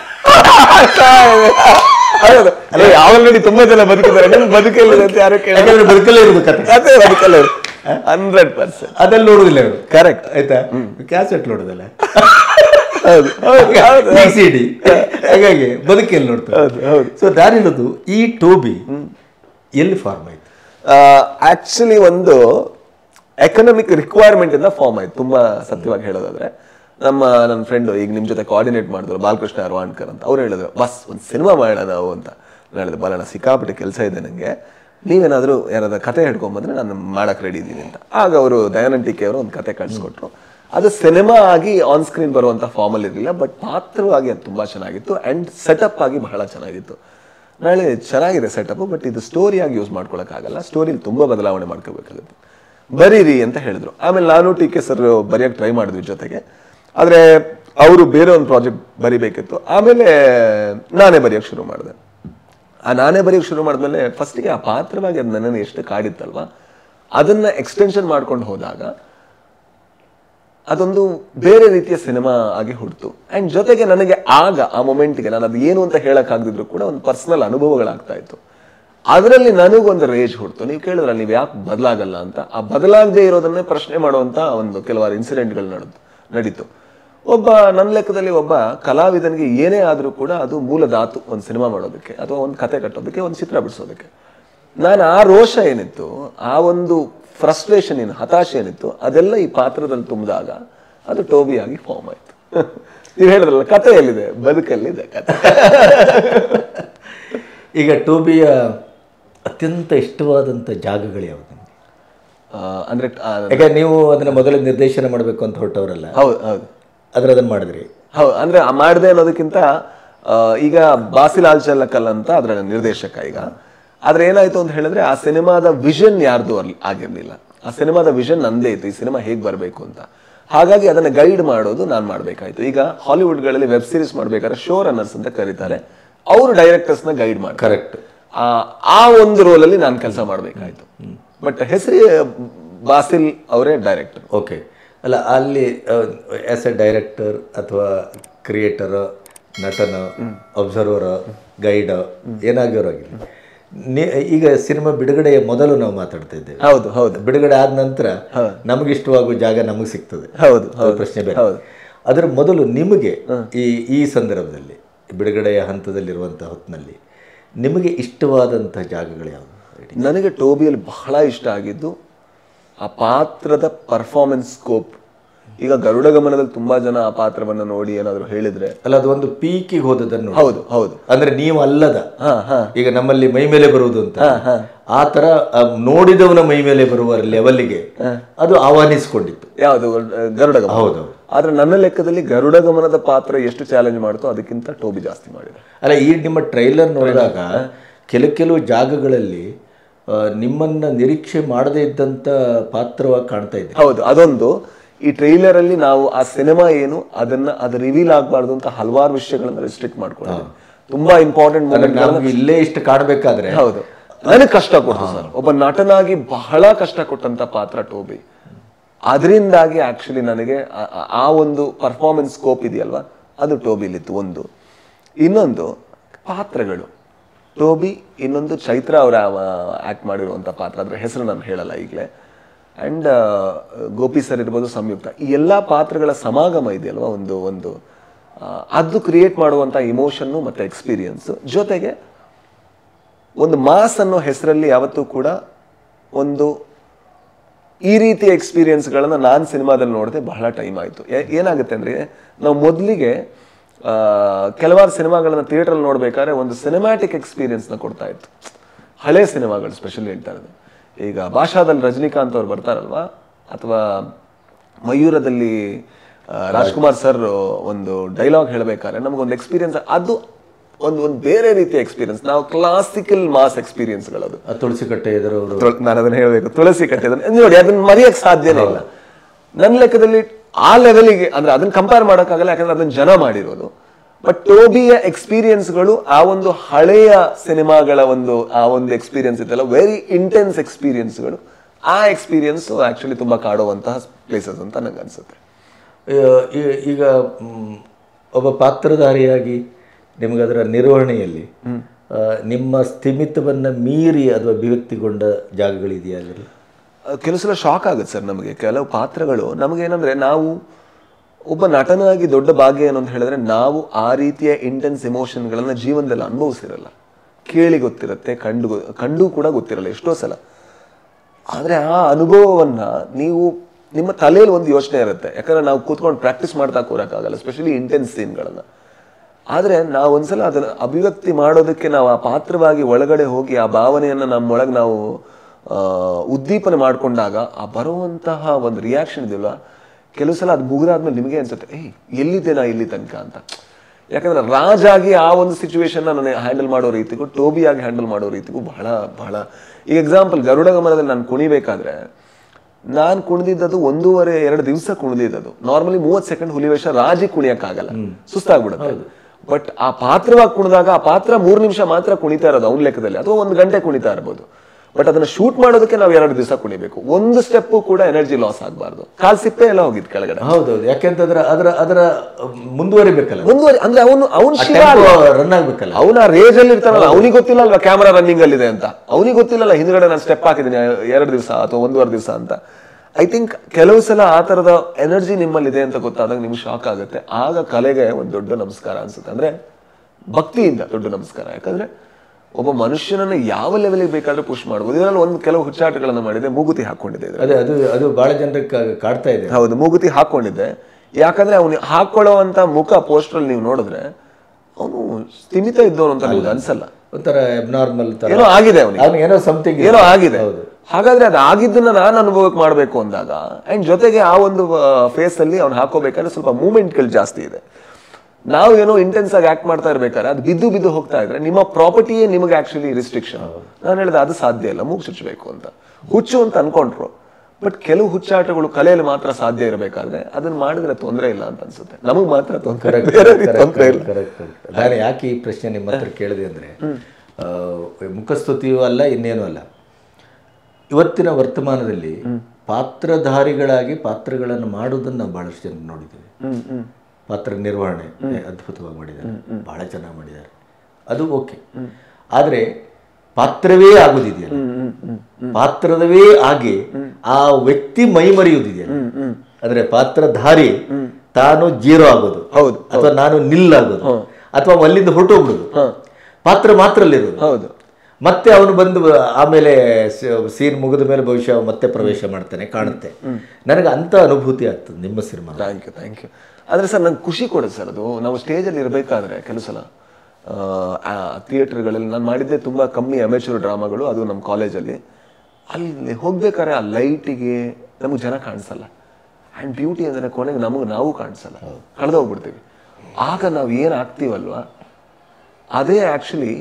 Speaker 1: ಹೌದು. ಅಲ್ಲ ಆಲ್ರೆಡಿ ತುಂಬಾ ಜನ ಬದುಕಿದ್ದಾರೆ ನಿಮ್ ಬದುಕಲ್ಲಿ ಅಂತ ಯಾರು ಕೇಳ
Speaker 2: ಯಾಕಂದ್ರೆ ಬದುಕಲ್ಲೇ ಇರೋದು ಕಥೆ
Speaker 1: ಅದೇ ಬದುಕಲ್ಲ ಹಂಡ್ರೆಡ್ ಪರ್ಸೆಂಟ್
Speaker 2: ಅದಲ್ಲಿ ನೋಡುದಿಲ್ಲ ಅವರು
Speaker 1: ಕರೆಕ್ಟ್
Speaker 2: ಆಯ್ತಾ ಕ್ಯಾಸೆಟ್ ನೋಡುದಲ್ಲ
Speaker 1: ಹೌದು ಹೌದು
Speaker 2: ಸಿ ಡಿ ಹಾಗಾಗಿ ಬದುಕೆಲ್ಲಿ ನೋಡ್ತಾರೆ ಸೊ ನಾನಿರೋದು ಈ ಟೋಬಿ ಎಲ್ಲಿ ಫಾರ್ಮ್ ಆಯ್ತು
Speaker 1: ಆಕ್ಚುಲಿ ಒಂದು ಎಕನಾಮಿಕ್ ರಿಕ್ವೈರ್ಮೆಂಟ್ ಇಂದ ಫಾರ್ಮ್ ಆಯ್ತು ತುಂಬಾ ಸತ್ಯವಾಗಿ ಹೇಳೋದಾದ್ರೆ ನಮ್ಮ ನನ್ನ ಫ್ರೆಂಡ್ ಈಗ ನಿಮ್ ಜೊತೆ ಕೋಆರ್ಡಿನೇಟ್ ಮಾಡಿದ್ರು ಬಾಲಕೃಷ್ಣ ಅರ್ವಾಣ್ಕರ್ ಅಂತ ಅವ್ರು ಹೇಳಿದ್ರು ಬಸ್ ಒಂದು ಸಿನಿಮಾ ಮಾಡೋಣ ನಾವು ಅಂತ ನಾನು ಹೇಳಿದೆ ಬರೋಣ ಸಿಕ್ಕಾಪಟ್ಟೆ ಕೆಲಸ ಇದೆ ನನಗೆ ನೀವೇನಾದ್ರೂ ಯಾರಾದ್ರೂ ಕತೆ ಹಿಡ್ಕೊಂಬಂದ್ರೆ ನಾನು ಮಾಡಕ್ ರೆಡಿ ಇದ್ದೀನಿ ಅಂತ ಆಗ ಅವರು ದಯಾನಂದ್ ಟಿಕೆ ಅವರು ಒಂದು ಕತೆ ಕಳ್ಸಿಕೊಟ್ರು ಅದು ಸಿನಿಮಾ ಆಗಿ ಆನ್ ಸ್ಕ್ರೀನ್ ಬರುವಂತ ಫಾರ್ಮ್ ಅಲ್ಲಿ ಇರಲಿಲ್ಲ ಬಟ್ ಪಾತ್ರವಾಗಿ ಅದು ತುಂಬಾ ಚೆನ್ನಾಗಿತ್ತು ಅಂಡ್ ಸೆಟಪ್ ಆಗಿ ಬಹಳ ಚೆನ್ನಾಗಿತ್ತು ನಾಳೆ ಚೆನ್ನಾಗಿದೆ ಸೆಟಪ್ ಬಟ್ ಇದು ಸ್ಟೋರಿಯಾಗಿ ಯೂಸ್ ಮಾಡ್ಕೊಳಕ್ಕಾಗಲ್ಲ ಸ್ಟೋರಿಲಿ ತುಂಬಾ ಬದಲಾವಣೆ ಮಾಡ್ಕೋಬೇಕಾಗುತ್ತೆ ಬರೀರಿ ಅಂತ ಹೇಳಿದ್ರು ಆಮೇಲೆ ನಾನು ಟಿ ಕೆ ಸರ್ ಬರೆಯಕ್ಕೆ ಟ್ರೈ ಮಾಡಿದ್ವಿ ಜೊತೆಗೆ ಆದ್ರೆ ಅವರು ಬೇರೆ ಒಂದು ಪ್ರಾಜೆಕ್ಟ್ ಬರಿಬೇಕಿತ್ತು ಆಮೇಲೆ ನಾನೇ ಬರೆಯಕ್ಕೆ ಶುರು ಮಾಡಿದೆ ಆ ನಾನೇ ಬರೆಯಕ್ಕೆ ಶುರು ಮಾಡಿದ್ಮೇಲೆ ಫಸ್ಟಿಗೆ ಆ ಪಾತ್ರವಾಗಿ ಅದು ನನ್ನನ್ನು ಎಷ್ಟು ಕಾಡಿತ್ತಲ್ವಾ ಅದನ್ನ ಎಕ್ಸ್ಟೆನ್ಷನ್ ಮಾಡ್ಕೊಂಡು ಹೋದಾಗ ಅದೊಂದು ಬೇರೆ ರೀತಿಯ ಸಿನಿಮಾ ಆಗಿ ಹುಡ್ತು ಅಂಡ್ ಜೊತೆಗೆ ನನಗೆ ಆಗ ಆ ಮೊಮೆಂಟ್ಗೆ ನಾನು ಅದು ಏನು ಅಂತ ಹೇಳಕ್ಕಾಗದಿದ್ರು ಕೂಡ ಒಂದು ಪರ್ಸನಲ್ ಅನುಭವಗಳಾಗ್ತಾ ಇತ್ತು ಅದರಲ್ಲಿ ನನಗೊಂದು ರೇಜ್ ಹುಡ್ತು ನೀವು ಕೇಳಿದ್ರೆ ನೀವು ಯಾಕೆ ಬದಲಾಗಲ್ಲ ಅಂತ ಆ ಬದಲಾಗದೆ ಇರೋದನ್ನೇ ಪ್ರಶ್ನೆ ಮಾಡುವಂತ ಒಂದು ಕೆಲವಾರು ಇನ್ಸಿಡೆಂಟ್ಗಳು ನಡೆದು ನಡೀತು ಒಬ್ಬ ನನ್ನ ಲೆಕ್ಕದಲ್ಲಿ ಒಬ್ಬ ಕಲಾವಿದನಿಗೆ ಏನೇ ಆದ್ರೂ ಕೂಡ ಅದು ಮೂಲ ಧಾತು ಒಂದು ಸಿನಿಮಾ ಮಾಡೋದಕ್ಕೆ ಅಥವಾ ಒಂದು ಕತೆ ಕಟ್ಟೋದಕ್ಕೆ ಒಂದು ಚಿತ್ರ ಬಿಡಿಸೋದಕ್ಕೆ ನಾನು ಆ ರೋಷ ಏನಿತ್ತು ಆ ಒಂದು ಫ್ರಸ್ಟ್ರೇಷನ್ ಏನು ಹತಾಶೆ ಏನಿತ್ತು ಅದೆಲ್ಲ ಈ ಪಾತ್ರದಲ್ಲಿ ತುಂಬಿದಾಗ ಅದು ಟೋಬಿಯಾಗಿ ಫಾರ್ಮ್ ಆಯ್ತು ನೀವು ಹೇಳಿದ್ರಲ್ಲ ಕತೆ ಎಲ್ಲಿದೆ ಬದುಕಲ್ಲಿದೆ ಕತೆ
Speaker 2: ಈಗ ಟೋಬಿಯ ಅತ್ಯಂತ ಇಷ್ಟವಾದಂಥ ಜಾಗಗಳು ಯಾವುದು ನಿಮ್ಗೆ
Speaker 1: ಆ, ಅಂದ್ರೆ ಆ,
Speaker 2: ಯಾಕೆ ನೀವು ಅದನ್ನ ಮೊದಲು ನಿರ್ದೇಶನ ಮಾಡಬೇಕು ಅಂತ ಹೊರಟವರಲ್ಲ
Speaker 1: ಹೌದು ಹೌದು
Speaker 2: ಅದ್ರ ಅದನ್ನ ಮಾಡಿದ್ರಿ
Speaker 1: ಹೌದು ಅಂದ್ರೆ ಆ ಮಾಡ್ದೆ ಅನ್ನೋದಕ್ಕಿಂತ ಆ, ಈಗ ಬಾಸಿಲಾಲ್ ಚಲ್ಲಕಲ್ ಅಂತ ಅದರ ನಿರ್ದೇಶಕ ಈಗ ಆದ್ರೆ ಏನಾಯ್ತು ಅಂತ ಹೇಳಿದ್ರೆ ಆ ಸಿನಿಮಾದ ವಿಷನ್ ಯಾರ್ದು ಅಲ್ಲಿ ಆಗಿರ್ಲಿಲ್ಲ ಆ ಸಿನಿಮಾದ ವಿಷನ್ ನಂದೇ ಇತ್ತು ಈ ಸಿನಿಮಾ ಹೇಗ್ ಬರಬೇಕು ಅಂತ ಹಾಗಾಗಿ ಅದನ್ನ ಗೈಡ್ ಮಾಡೋದು ನಾನು ಮಾಡ್ಬೇಕಾಯ್ತು ಈಗ ಹಾಲಿವುಡ್ಗಳಲ್ಲಿ ವೆಬ್ ಸೀರೀಸ್ ಮಾಡ್ಬೇಕಾದ್ರೆ ಶೋ ರನ್ನರ್ಸ್ ಅಂತ ಕರೀತಾರೆ ಅವರು ಡೈರೆಕ್ಟರ್ಸ್ ನ ಗೈಡ್ ಮಾಡ್ತಾರೆ
Speaker 2: ಕರೆಕ್ಟ್
Speaker 1: ಆ ಆ ಒಂದು ರೋಲಲ್ಲಿ ನಾನು ಕೆಲಸ ಮಾಡಬೇಕಾಯ್ತು ಬಟ್ ಹೆಸರಿ ಬಾಸಿಲ್ ಅವರೇ ಡೈರೆಕ್ಟರ್
Speaker 2: ಓಕೆ ಅಲ್ಲ ಅಲ್ಲಿ ಆಸ್ ಎ ಡೈರೆಕ್ಟರ್ ಅಥವಾ ಕ್ರಿಯೇಟರ್ ನಟನ ಅಬ್ಸರ್ವರ್ ಗೈಡ್ ಏನಾಗಿರೋಗಿಲ್ಲ ನೀ ಈಗ ಸಿನಿಮಾ ಬಿಡುಗಡೆಯ ಮೊದಲು ನಾವು ಮಾತಾಡ್ತಾ ಇದ್ದೇವೆ
Speaker 1: ಹೌದು ಹೌದು
Speaker 2: ಬಿಡುಗಡೆ ಆದ ನಂತರ ನಮಗೆ ಇಷ್ಟವಾಗುವ ಜಾಗ ನಮಗೆ ಸಿಗ್ತದೆ
Speaker 1: ಹೌದು
Speaker 2: ಅದು ಪ್ರಶ್ನೆ ಬೇರೆ
Speaker 1: ಹೌದು.
Speaker 2: ಅದರ ಮೊದಲು ನಿಮಗೆ ಈ ಈ ಸಂದರ್ಭದಲ್ಲಿ ಬಿಡುಗಡೆಯ ಹಂತದಲ್ಲಿರುವಂಥ ಹೊತ್ತಿನಲ್ಲಿ ನಿಮಗೆ ಇಷ್ಟವಾದಂಥ ಜಾಗಗಳು ಯಾವುದು
Speaker 1: ನನಗೆ ಟೋಬಿಯಲ್ಲಿ ಬಹಳ ಇಷ್ಟ ಆಗಿದ್ದು ಆ ಪಾತ್ರದ ಪರ್ಫಾರ್ಮೆನ್ಸ್ ಸ್ಕೋಪ್ ಈಗ ಗರುಡ ಗಮನದಲ್ಲಿ ತುಂಬಾ ಜನ ಆ ಪಾತ್ರವನ್ನ ನೋಡಿ ಏನಾದ್ರು ಹೇಳಿದ್ರೆ
Speaker 2: ಅಲ್ಲ ಅದು ಒಂದು ಪೀಕಿಗೆ ಹೋದದನ್ನು
Speaker 1: ಹೌದು ಹೌದು
Speaker 2: ಅಂದ್ರೆ ನೀವು ಅಲ್ಲದ
Speaker 1: ಹಾ ಹಾ
Speaker 2: ಈಗ ನಮ್ಮಲ್ಲಿ ಮೈ ಮೇಲೆ ಬರುವುದು ಅಂತ ಆ ತರ ಆ, ನೋಡಿದವನ ಮೈ ಮೇಲೆ ಬರುವ ಲೆವೆಲ್ಗೆ ಅದು ಆಹ್ವಾನಿಸಿಕೊಂಡಿತ್ತು
Speaker 1: ಯಾವುದು ಗರುಡ ಗಮನ
Speaker 2: ಹೌದು
Speaker 1: ಆದ್ರೆ ನನ್ನ ಲೆಕ್ಕದಲ್ಲಿ ಗರುಡ ಗಮನದ ಪಾತ್ರ ಎಷ್ಟು ಚಾಲೆಂಜ್ ಮಾಡ್ತೋ ಅದಕ್ಕಿಂತ ಟೋಬಿ ಜಾಸ್ತಿ ಮಾಡಿದೆ
Speaker 2: ಅಲ್ಲ ಈ ನಿಮ್ಮ ಟ್ರೈಲರ್ ನೋಡಿದಾಗ ಕೆಲವು ಕೆಲವು ಜಾಗಗಳಲ್ಲಿ ಆ, ನಿಮ್ಮನ್ನ ನಿರೀಕ್ಷೆ ಮಾಡದೇ ಇದ್ದಂತ ಪಾತ್ರವಾಗಿ ಕಾಣ್ತಾ ಇದೆ
Speaker 1: ಹೌದು ಅದೊಂದು ಈ ಟ್ರೈಲರ್ ಅಲ್ಲಿ ನಾವು ಆ ಸಿನಿಮಾ ಏನು ಅದನ್ನ ಅದು ರಿವೀಲ್ ಆಗಬಾರ್ದು ಅಂತ ಹಲವಾರು ವಿಷಯಗಳನ್ನ ರಿಸ್ಟ್ರಿಕ್ಟ್ ಮಾಡ್ಕೊಂಡಿದ್ದೀವಿ ತುಂಬಾ ಇಂಪಾರ್ಟೆಂಟ್ ಮೂಮೆಂಟ್
Speaker 2: ನಮ್ಗೆ ಇಲ್ಲೇ ಇಷ್ಟು ಕಾಡ್ಬೇಕಾದ್ರೆ
Speaker 1: ಹೌದು ನನಗೆ ಕಷ್ಟ ಕೊಡ್ತು ಸರ್ ಒಬ್ಬ ನಟನಾಗಿ ಬಹಳ ಕಷ್ಟ ಕೊಟ್ಟಂತ ಪಾತ್ರ ಟೋಬಿ ಅದರಿಂದಾಗಿ ಆಕ್ಚುಲಿ ನನಗೆ ಆ- ಆ- ಆ ಒಂದು ಪರ್ಫಾರ್ಮೆನ್ಸ್ ಸ್ಕೋಪ್ ಇದೆಯಲ್ವಾ ಅದು ಟೋಬಿಲಿತ್ತು ಒಂದು ಇನ್ನೊಂದು ಪಾತ್ರಗಳು ಟೋಬಿ ಇನ್ನೊಂದು ಚೈತ್ರ ಅವರ ಆಕ್ಟ್ ಮಾಡಿರುವಂತ ಪಾತ್ರ ಅದ್ರ ಹೆಸರು ನಾನು ಹೇಳಲ್ಲ ಈಗಲೇ ಅಂಡ್ ಗೋಪಿ ಸರ್ ಇರ್ಬೋದು ಸಂಯುಕ್ತ ಈ ಎಲ್ಲಾ ಪಾತ್ರಗಳ ಸಮಾಗಮ ಇದೆಯಲ್ವಾ ಒಂದು ಒಂದು ಆ, ಅದು ಕ್ರಿಯೇಟ್ ಮಾಡುವಂತ ಇಮೋಷನ್ನು ಮತ್ತೆ ಎಕ್ಸ್ಪೀರಿಯನ್ಸ್ ಜೊತೆಗೆ ಒಂದು ಮಾಸ್ ಅನ್ನೋ ಹೆಸರಲ್ಲಿ ಯಾವತ್ತೂ ಕೂಡ ಒಂದು ಈ ರೀತಿಯ ಎಕ್ಸ್ಪೀರಿಯನ್ಸ್ಗಳನ್ನ ನಾನು ಸಿನಿಮಾದಲ್ಲಿ ನೋಡಿದೆ ಬಹಳ ಟೈಮ್ ಆಯಿತು ಏನಾಗುತ್ತೆ ಅಂದ್ರೆ ನಾವು ಮೊದಲಿಗೆ ಕೆಲವಾರು ಸಿನಿಮಾಗಳನ್ನ ಥಿಯೇಟ್ರಲ್ಲಿ ನೋಡ್ಬೇಕಾದ್ರೆ ಒಂದು ಸಿನಿಮ್ಯಾಟಿಕ್ ಎಕ್ಸ್ಪೀರಿಯನ್ಸ್ನ ಕೊಡ್ತಾ ಇತ್ತು ಹಳೆ ಸಿನಿಮಾಗಳು ಸ್ಪೆಷಲಿ ಹೇಳ್ತಾ ಇರೋದು ಈಗ ಭಾಷಾದಲ್ಲಿ ರಜನಿಕಾಂತ್ ಅವ್ರು ಬರ್ತಾರಲ್ವಾ ಅಥವಾ ಮಯೂರದಲ್ಲಿ ಆ, ರಾಜ್ಕುಮಾರ್ ಸರ್ ಒಂದು ಡೈಲಾಗ್ ಹೇಳಬೇಕಾದ್ರೆ ನಮಗೊಂದು ಎಕ್ಸ್ಪೀರಿಯನ್ಸ್ ಅದು ಒಂದು ಒಂದು ಬೇರೆ ರೀತಿಯ ಎಕ್ಸ್ಪೀರಿಯನ್ಸ್ ನಾವು ಕ್ಲಾಸಿಕಲ್ ಮಾಸ್ ಎಕ್ಸ್ಪೀರಿಯನ್ಸ್ಗಳದು
Speaker 2: ಆ ತುಳಸಿ ಕಟ್ಟೆ ಎದುರವರು
Speaker 1: ತುಳ- ನಾನು ಅದನ್ನ ಹೇಳಬೇಕು ತುಳಸಿ ಕಟ್ಟಿದ್ರೆ ನೋಡಿ ಅದನ್ನ ಮರೆಯಕ್ ಸಾಧ್ಯನೇ ಇಲ್ಲ ನನ್ನ ಲೆಕ್ಕದಲ್ಲಿ ಆ ಲೆವೆಲಿಗೆ ಅಂದ್ರೆ ಅದನ್ನ ಕಂಪೇರ್ ಮಾಡೋಕ್ಕಾಗಲ್ಲ ಯಾಕಂದ್ರೆ ಅದನ್ನ ಜನ ಮಾಡಿರೋದು ಬಟ್ ಟೋಬಿಯ ಎಕ್ಸ್ಪೀರಿಯನ್ಸ್ಗಳು ಆ ಒಂದು ಹಳೆಯ ಸಿನಿಮಾಗಳ ಒಂದು ಆ ಒಂದು ಎಕ್ಸ್ಪೀರಿಯನ್ಸ್ ಇದೆಲ್ಲ ವೆರಿ ಇಂಟೆನ್ಸ್ ಎಕ್ಸ್ಪೀರಿಯನ್ಸ್ಗಳು ಆ ಎಕ್ಸ್ಪೀರಿಯನ್ಸ್ ಆಕ್ಚುಲಿ ತುಂಬಾ ಕಾಡುವಂತಹ ಪ್ಲೇಸಸ್ ಅಂತ ನಂಗೆ ಅನ್ಸುತ್ತೆ
Speaker 2: ಈಗ ಮ್, ಒಬ್ಬ ಪಾತ್ರಧಾರಿಯಾಗಿ ನಿಮಗದರ ನಿರ್ವಹಣೆಯಲ್ಲಿ ಆ, ನಿಮ್ಮ ಸ್ಥಿಮಿತವನ್ನ ಮೀರಿ ಅದು ಅಭಿವ್ಯಕ್ತಿಗೊಂಡ ಜಾಗಗಳಿದೆಯಾ ಅದರಲ್ಲಿ
Speaker 1: ಅಹ್ ಕೆಲವು ಸಲ ಶಾಕ್ ಆಗುತ್ತೆ ಸರ್ ನಮಗೆ ಕೆಲವು ಪಾತ್ರಗಳು ನಮಗೆ ಏನಂದ್ರೆ ನಾವು ಒಬ್ಬ ನಟನಾಗಿ ದೊಡ್ಡ ಭಾಗ್ಯ ಏನು ಅಂತ ಹೇಳಿದ್ರೆ ನಾವು ಆ ರೀತಿಯ ಇಂಟೆನ್ಸ್ ಎಮೋಷನ್ಗಳನ್ನ ಜೀವನದಲ್ಲಿ ಅನುಭವಿಸಿರಲ್ಲ ಕೇಳಿ ಗೊತ್ತಿರುತ್ತೆ ಕಂಡು ಗೊ- ಕಂಡು ಕೂಡ ಗೊತ್ತಿರಲ್ಲ ಎಷ್ಟೋ ಸಲ ಆದ್ರೆ ಆ ಅನುಭವವನ್ನ ನೀವು ನಿಮ್ಮ ತಲೆಯಲ್ಲಿ ಒಂದು ಯೋಚನೆ ಇರುತ್ತೆ ಯಾಕಂದ್ರೆ ನಾವು ಕೂತ್ಕೊಂಡು ಪ್ರಾಕ್ಟೀಸ್ ಮಾಡ್ತಾ ಕೂರಕ್ಕಾಗಲ್ಲ ಸ್ಪೆಷಲಿ ಇಂಟೆನ್ಸ್ ಸೀನ್ಗಳನ್ನ ಆದ್ರೆ ನಾವು ಒಂದ್ಸಲ ಅದನ್ನ ಅಭಿವ್ಯಕ್ತಿ ಮಾಡೋದಕ್ಕೆ ನಾವು ಆ ಪಾತ್ರವಾಗಿ ಒಳಗಡೆ ಹೋಗಿ ಆ ಭಾವನೆಯನ್ನ ನಮ್ಮೊಳಗೆ ನಾವು ಆ, ಉದ್ದೀಪನೆ ಮಾಡ್ಕೊಂಡಾಗ ಆ ಬರುವಂತಹ ಒಂದು ರಿಯಾಕ್ಷನ್ ಇದೆಯಲ್ಲ ಕೆಲವು ಸಲ ಅದು ಮುಗಿದಾದ್ಮೇಲೆ ನಿಮಗೆ ಅನ್ಸುತ್ತೆ ಏಯ್ ಎಲ್ಲಿದ್ದೆ ನಾ ಇಲ್ಲಿ ತನಕ ಅಂತ ಯಾಕಂದ್ರೆ ರಾಜ್ ಆಗಿ ಆ ಒಂದು ಸಿಚುವೇಶನ್ ನಾನು ಹ್ಯಾಂಡಲ್ ಮಾಡೋ ರೀತಿಗೂ ಟೋಬಿಯಾಗಿ ಹ್ಯಾಂಡಲ್ ಮಾಡೋ ರೀತಿಗೂ ಬಹಳ ಬಹಳ ಈಗ ಎಕ್ಸಾಂಪಲ್ ಗರುಡ ಗಮನದಲ್ಲಿ ನಾನು ಕುಣಿಬೇಕಾದ್ರೆ ನಾನು ಕುಣಿದಿದ್ದದು ಒಂದೂವರೆ ಎರಡು ದಿವಸ ಕುಣಿದಿದ್ದದು ನಾರ್ಮಲಿ ಮೂವತ್ ಸೆಕೆಂಡ್ ಹುಲಿವೇಷ ರಾಜಿ ಕುಣಿಯಕ್ಕಾಗಲ್ಲ ಸುಸ್ತಾಗ್ಬಿಡುತ್ತೆ ಬಟ್ ಆ ಪಾತ್ರವಾಗಿ ಕುಣಿದಾಗ ಆ ಪಾತ್ರ ಮೂರು ನಿಮಿಷ ಮಾತ್ರ ಕುಣಿತಾ ಇರೋದು ಅವ್ನ ಲೆಕ್ಕದಲ್ಲಿ ಅಥವಾ ಒಂದು ಗಂಟೆ ಕುಣಿತಾ ಇರ್ಬೋದು ಬಟ್ ಅದನ್ನ ಶೂಟ್ ಮಾಡೋದಕ್ಕೆ ನಾವು ಎರಡು ದಿವಸ ಕುಣಿಬೇಕು ಒಂದು ಸ್ಟೆಪ್ ಕೂಡ ಎನರ್ಜಿ ಲಾಸ್ ಆಗಬಾರ್ದು ಕಾಲ್ ಸಿಪ್ಪೆ ಎಲ್ಲ ಹೋಗಿತ್ತು ಕೆಳಗಡೆ
Speaker 2: ಹೌದೌದು ಯಾಕೆಂತಂದ್ರೆ ಅದರ ಅದರ ಮುಂದುವರಿಬೇಕಲ್ಲ
Speaker 1: ಮುಂದುವರಿ ಅಂದ್ರೆ ಅವನು ಅವನ್ ಶಿವ ಅಲ್ಲ.
Speaker 2: ರನ್ ಆಗ್ಬೇಕಲ್ಲ
Speaker 1: ಅವನ ಆ ರೇಜ್ ಅಲ್ಲಿ ಇರ್ತಾನಲ್ಲ ಅವನಿಗೆ ಗೊತ್ತಿಲ್ಲ ಅಲ್ವಾ ಕ್ಯಾಮರಾ ರನ್ನಿಂಗ್ ಅಲ್ಲಿ ಇದೆ ಅಂತ ಅವನಿಗೆ ಗೊತ್ತಿಲ್ಲಲ್ಲ ಹಿಂದ್ಗಡೆ ನಾನು ಸ್ಟೆಪ್ ಹಾಕಿದ್ದೀನಿ ಎರಡು ದಿವಸ ಅಥವಾ ಒಂದೂವರೆ ದಿವಸ ಅಂತ ಐ ಥಿಂಕ್ ಕೆಲವು ಸಲ ಆ ತರದ ಎನರ್ಜಿ ನಿಮ್ಮಲ್ಲಿ ಇದೆ ಅಂತ ಗೊತ್ತಾದಾಗ ನಿಮ್ಗೆ ಶಾಕ್ ಆಗುತ್ತೆ ಆಗ ಕಲೆಗೆ ಒಂದು ದೊಡ್ಡ ನಮಸ್ಕಾರ ಅನ್ಸುತ್ತೆ ಅಂದ್ರೆ ಭಕ್ತಿಯಿಂದ ದೊಡ್ಡ ನಮಸ್ಕಾರ ಯಾಕಂದ್ರೆ ಒಬ್ಬ ಮನುಷ್ಯನನ್ನ ಯಾವ ಲೆವೆಲ್ಗೆ ಬೇಕಾದ್ರೂ ಪುಷ್ ಮಾಡ್ಬೋದು ಇದರಲ್ಲಿ ಒಂದು ಕೆಲವು ಹುಚ್ಚಾಟಗಳನ್ನ ಮಾಡಿದೆ ಮೂಗುತಿ ಹಾಕೊಂಡಿದೆ ಇದ್ರಲ್ಲಿ.
Speaker 2: ಅದೇ ಅದು ಅದು ಬಹಳ ಜನರಿಗೆ ಕಾ- ಕಾಡ್ತಾ ಇದೆ
Speaker 1: ಹೌದು ಮೂಗುತಿ ಹಾಕೊಂಡಿದ್ದೆ ಯಾಕಂದ್ರೆ ಅವನು ಹಾಕೊಳ್ಳುವಂತ ಮುಖ ಪೋಸ್ಟರ್ ನೀವು ನೋಡಿದ್ರೆ ಅವನು ಸ್ಥಿಮಿತ ಇದ್ದವನು ಅಂತ ನಿಮ್ಗೆ ಅನ್ಸಲ್ಲ
Speaker 2: ಒಂಥರ ಅಬ್ನಾರ್ಮಲ್ ತರ
Speaker 1: ಏನೋ ಆಗಿದೆ ಅವನಿಗೆ
Speaker 2: ಅವ್ನಿಗೆ ಏನೋ ಸಮಥಿಂಗ್
Speaker 1: ಏನೋ ಆಗಿದೆ ಹಾಗಾದ್ರೆ ಅದು ಆಗಿದ್ದನ್ನ ನಾನು ಅನುಭವಕ್ಕೆ ಮಾಡಬೇಕು ಅಂದಾಗ ಅಂಡ್ ಜೊತೆಗೆ ಆ ಒಂದು ಫೇಸ್ ಅಲ್ಲಿ ಅವ್ನು ಹಾಕೋಬೇಕಾದ್ರೆ ಸ್ವಲ್ಪ ಮೂವ್ಮೆಂಟ್ಗಳು ಜಾಸ್ತಿ ಇದೆ ನಾವು ಏನೋ ಇಂಟೆನ್ಸ್ ಆಗಿ ಆಕ್ಟ್ ಮಾಡ್ತಾ ಇರ್ಬೇಕಾದ್ರೆ ಅದು ಬಿದ್ದು ಬಿದ್ದು ಹೋಗ್ತಾ ಇದ್ರೆ ನಿಮ್ಮ ಪ್ರಾಪರ್ಟಿಯೇ ನಿಮಗೆ ಆಕ್ಚುಲಿ ರಿಸ್ಟ್ರಿಕ್ಷನ್ ನಾನು ಹೇಳಿದೆ ಅದು ಸಾಧ್ಯ ಇಲ್ಲ ಮೂಗು ಚುಚ್ಚಬೇಕು ಅಂತ ಹುಚ್ಚು ಅಂತ ಅನ್ಕೊಂಡ್ರು ಬಟ್ ಕೆಲವು ಹುಚ್ಚಾಟಗಳು ಕಲೆಯಲ್ಲಿ ಮಾತ್ರ ಸಾಧ್ಯ ಇರಬೇಕಾದ್ರೆ ಅದನ್ನ ಮಾಡಿದ್ರೆ ತೊಂದರೆ ಇಲ್ಲ ಅಂತ ಅನ್ಸುತ್ತೆ ನಮಗ್ ಮಾತ್ರ ತೊಂದರೆ ತೊಂದರೆ ಇಲ್ಲ
Speaker 2: ಕರೆಕ್ಟ್ ನಾನು ಯಾಕೆ ಈ ಪ್ರಶ್ನೆ ನಿಮ್ಮ ಹತ್ರ ಕೇಳಿದೆ ಅಂದ್ರೆ ಆ, ಮುಖಸ್ತುತಿಯೂ ಅಲ್ಲ ಇನ್ನೇನೂ ಅಲ್ಲ ಇವತ್ತಿನ ವರ್ತಮಾನದಲ್ಲಿ ಪಾತ್ರಧಾರಿಗಳಾಗಿ ಪಾತ್ರಗಳನ್ನು ಮಾಡುವುದನ್ನು ನಾವು ಬಹಳಷ್ಟು ಜನ ನೋಡಿದ್ದೇವೆ
Speaker 1: ಹ್ಮ್ ಹ್ಮ್
Speaker 2: ಪಾತ್ರ ನಿರ್ವಹಣೆ ಅದ್ಭುತವಾಗಿ ಮಾಡಿದ್ದಾರೆ ಬಹಳ ಚೆನ್ನಾಗಿ ಮಾಡಿದ್ದಾರೆ ಅದು ಓಕೆ ಆದರೆ ಪಾತ್ರವೇ ಆಗುದಿದೆಯಲ್ಲ ಪಾತ್ರದವೇ ಆಗಿ ಆ ವ್ಯಕ್ತಿ ಮೈ ಮರೆಯುವುದಿದೆಯಲ್ಲ ಅಂದ್ರೆ ಪಾತ್ರಧಾರಿ ತಾನು ಜೀರೋ ಆಗೋದು
Speaker 1: ಹೌದು
Speaker 2: ಅಥವಾ ನಾನು ನಿಲ್ ಆಗೋದು ಅಥವಾ ಅಲ್ಲಿಂದ ಹೊರಟೋಗ್ಬಿಡುದು ಪಾತ್ರ ಮಾತ್ರ ಅಲ್ಲಿರೋದು
Speaker 1: ಹೌದು
Speaker 2: ಮತ್ತೆ ಅವನು ಬಂದು ಆಮೇಲೆ ಸೀನ್ ಮುಗಿದ ಮೇಲೆ ಬಹುಶಃ ಅವ ಮತ್ತೆ ಪ್ರವೇಶ ಮಾಡ್ತಾನೆ ಕಾಣುತ್ತೆ ನನಗೆ ಅಂತ ಅನುಭೂತಿ ಆಗ್ತದೆ ನಿಮ್ಮ cinema
Speaker 1: thank you thank you ಆದರೆ ಸರ್ ನಂಗೆ ಖುಷಿ ಕೊಡುತ್ತೆ ಸರ್ ಅದು ನಾವು ಸ್ಟೇಜಲ್ಲಿ ಇರಬೇಕಾದ್ರೆ ಕೆಲವು ಸಲ ಥಿಯೇಟರ್ಗಳಲ್ಲಿ ನಾನು ಮಾಡಿದ್ದೆ ತುಂಬ ಕಮ್ಮಿ ಅಮೆಚೂರ್ ಡ್ರಾಮಾಗಳು ಅದು ನಮ್ಮ ಕಾಲೇಜಲ್ಲಿ ಅಲ್ಲಿ ಹೋಗ್ಬೇಕಾದ್ರೆ ಆ ಲೈಟಿಗೆ ನಮಗೆ ಜನ ಕಾಣಿಸಲ್ಲ ಆ್ಯಂಡ್ ಬ್ಯೂಟಿ ಅಂದರೆ ಕೊನೆಗೆ ನಮಗೆ ನಾವು ಕಾಣಿಸಲ್ಲ ಕಳೆದೋಗ್ಬಿಡ್ತೀವಿ ಆಗ ನಾವು ಏನು ಆಗ್ತೀವಲ್ವಾ ಅದೇ ಆ್ಯಕ್ಚುಲಿ